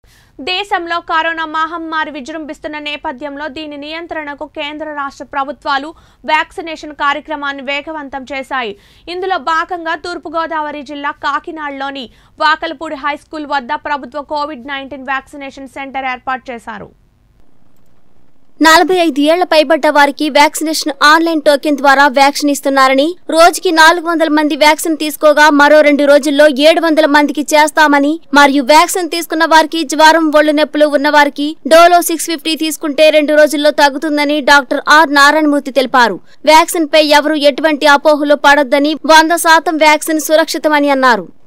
దేశంలో కరోనా మహమ్మారి విజృంభిస్తున్న నేపథ్యంలో దీని నియంత్రణకు కేంద్ర రాష్ట్ర ప్రభుత్వాలు వ్యాక్సినేషన్ కార్యక్రమాన్ని వేగవంతం చేశాయి ఇందులో భాగంగా తూర్పుగోదావరి జిల్లా కాకినాడలోని వాకలపూడి హైస్కూల్ వద్ద ప్రభుత్వ కోవిడ్ నైన్టీన్ వ్యాక్సినేషన్ సెంటర్ ఏర్పాటు చేశారు నలభై ఐదు ఏళ్ల పైబడ్డ వారికి వ్యాక్సినేషన్ ఆన్లైన్ టోకెన్ ద్వారా వ్యాక్సిన్ ఇస్తున్నారని రోజుకి నాలుగు వందల మంది వ్యాక్సిన్ తీసుకోగా మరో రెండు రోజుల్లో ఏడు వందల మందికి చేస్తామని మరియు వ్యాక్సిన్ తీసుకున్న వారికి జ్వరం ఒళ్ళు నొప్పులు ఉన్న వారికి డోలో సిక్స్ ఫిఫ్టీ తీసుకుంటే రెండు రోజుల్లో తగ్గుతుందని డాక్టర్ ఆర్ నారాయణమూర్తి తెలిపారు వ్యాక్సిన్ పై ఎవరు ఎటువంటి అపోహలు పడొద్దని వంద శాతం వ్యాక్సిన్ సురక్షితమని అన్నారు